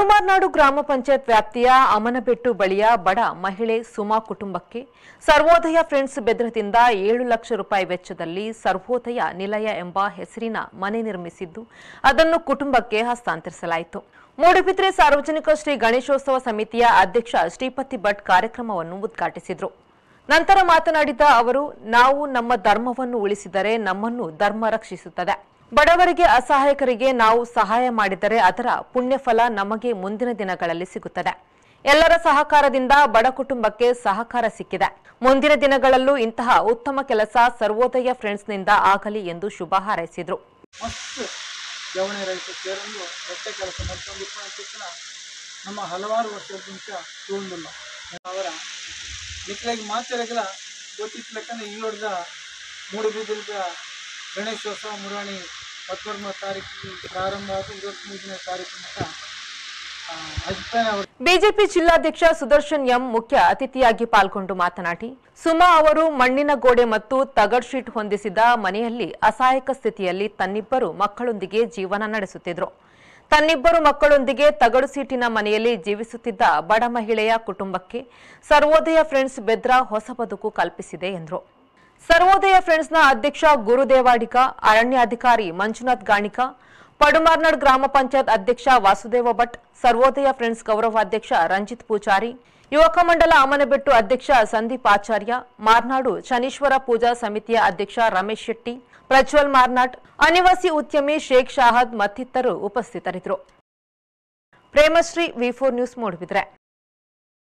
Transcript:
ಪಡುಮಾರ್ನಾಡು ಗ್ರಾಮ ಪಂಚಾಯತ್ ವ್ಯಾಪ್ತಿಯ ಅಮನಬೆಟ್ಟು ಬಳಿಯ ಬಡ ಮಹಿಳೆ ಸುಮಾ ಕುಟುಂಬಕ್ಕೆ ಸರ್ವೋದಯ ಫ್ರೆಂಡ್ಸ್ ಬೆದ್ರದಿಂದ ಏಳು ಲಕ್ಷ ರೂಪಾಯಿ ವೆಚ್ಚದಲ್ಲಿ ಸರ್ವೋದಯ ನಿಲಯ ಎಂಬ ಹೆಸರಿನ ಮನೆ ನಿರ್ಮಿಸಿದ್ದು ಅದನ್ನು ಕುಟುಂಬಕ್ಕೆ ಹಸ್ತಾಂತರಿಸಲಾಯಿತು ಮೂಡುಬಿದ್ರೆ ಸಾರ್ವಜನಿಕ ಶ್ರೀ ಗಣೇಶೋತ್ಸವ ಸಮಿತಿಯ ಅಧ್ಯಕ್ಷ ಶ್ರೀಪತಿ ಭಟ್ ಕಾರ್ಯಕ್ರಮವನ್ನು ಉದ್ಘಾಟಿಸಿದರು ನಂತರ ಮಾತನಾಡಿದ ಅವರು ನಾವು ನಮ್ಮ ಧರ್ಮವನ್ನು ಉಳಿಸಿದರೆ ನಮ್ಮನ್ನು ಧರ್ಮ ರಕ್ಷಿಸುತ್ತದೆ ಬಡವರಿಗೆ ಅಸಹಾಯಕರಿಗೆ ನಾವು ಸಹಾಯ ಮಾಡಿದರೆ ಅದರ ಪುಣ್ಯಫಲ ನಮಗೆ ಮುಂದಿನ ದಿನಗಳಲ್ಲಿ ಸಿಗುತ್ತದೆ ಎಲ್ಲರ ಸಹಕಾರದಿಂದ ಬಡ ಕುಟುಂಬಕ್ಕೆ ಸಹಕಾರ ಸಿಕ್ಕಿದೆ ಮುಂದಿನ ದಿನಗಳಲ್ಲೂ ಇಂತಹ ಉತ್ತಮ ಕೆಲಸ ಸರ್ವೋದಯ ಫ್ರೆಂಡ್ಸ್ನಿಂದ ಆಗಲಿ ಎಂದು ಶುಭ ಹಾರೈಸಿದರು ಮಸ್ತ್ ಜವಳಿ ರೈತ ಸೇರಲು ದೊಡ್ಡ ಕೆಲಸ ಮಾಡ್ಕೊಂಡಿಪ್ಪ ಅಂತ ನಮ್ಮ ಹಲವಾರು ವರ್ಷದ ಮುಂಚ ತಗೊಂಡಿಲ್ಲ ಅವರ ನಿಕ್ಲಾಗಿ ಮಾತಾಡಗಲ ಗೊತ್ತಿತ್ಲಕ್ಕಂದ್ರೆ ಈ ಹೊಡೆದ ಮೂಡುಬಿದ್ರದ ಗಣೇಶೋತ್ಸವ ಮುರಾಣಿ ಹತ್ತೊಂಬತ್ತು ತಾರೀಕು ಪ್ರಾರಂಭ ಆಗಿ ಮೂರನೇ ತಾರೀಕು ಮಟ್ಟ ಆ, ಅಭಿಪ್ರಾಯ ಅವರು ಬಿಜೆಪಿ ಜಿಲ್ಲಾಧ್ಯಕ್ಷ ಸುದರ್ಶನ್ ಎಂ ಮುಖ್ಯ ಅತಿಥಿಯಾಗಿ ಪಾಲ್ಗೊಂಡು ಮಾತನಾಡಿ ಸುಮಾ ಅವರು ಮಣ್ಣಿನ ಗೋಡೆ ಮತ್ತು ತಗಡ್ ಶೀಟ್ ಹೊಂದಿಸಿದ ಮನೆಯಲ್ಲಿ ಅಸಹಾಯಕ ಸ್ಥಿತಿಯಲ್ಲಿ ತನ್ನಿಬ್ಬರು ಮಕ್ಕಳೊಂದಿಗೆ ಜೀವನ ನಡೆಸುತ್ತಿದ್ರು ತನ್ನಿಬ್ಬರು ಮಕ್ಕಳೊಂದಿಗೆ ತಗಡು ಸೀಟಿನ ಮನೆಯಲ್ಲಿ ಜೀವಿಸುತ್ತಿದ್ದ ಬಡ ಮಹಿಳೆಯ ಕುಟುಂಬಕ್ಕೆ ಸರ್ವೋದಯ ಫ್ರೆಂಡ್ಸ್ ಬೆದ್ರ ಹೊಸ ಬದುಕು ಕಲ್ಪಿಸಿದೆ ಎಂದರು ಸರ್ವೋದಯ ಫ್ರೆಂಡ್ಸ್ನ ಅಧ್ಯಕ್ಷ ಗುರುದೇವಾಡಿಕ ಅರಣ್ಯಾಧಿಕಾರಿ ಮಂಜುನಾಥ್ ಗಾಣಿಕ ಪಡುಮಾರ್ನಾಡ್ ಗ್ರಾಮ ಪಂಚಾಯತ್ ಅಧ್ಯಕ್ಷ ವಾಸುದೇವ ಭಟ್ ಸರ್ವೋದಯ ಫ್ರೆಂಡ್ಸ್ ಗೌರವಾಧ್ಯಕ್ಷ ರಂಜಿತ್ ಪೂಜಾರಿ ಯುವಕ ಮಂಡಲ ಅಮನಬೆಟ್ಟು ಅಧ್ಯಕ್ಷ ಸಂದೀಪ್ ಆಚಾರ್ಯ ಮಾರ್ನಾಡು ಶನೀಶ್ವರ ಪೂಜಾ ಸಮಿತಿಯ ಅಧ್ಯಕ್ಷ ರಮೇಶ್ ಶೆಟ್ಟಿ ಪ್ರಜ್ವಲ್ ಮಾರ್ನಾಡ್ ಅನಿವಾಸಿ ಉದ್ಯಮಿ ಶೇಖ್ ಶಾಹದ್ ಮತ್ತಿತರರು ಉಪಸ್ಥಿತರಿದ್ದರು Premashree V four news Moodbidri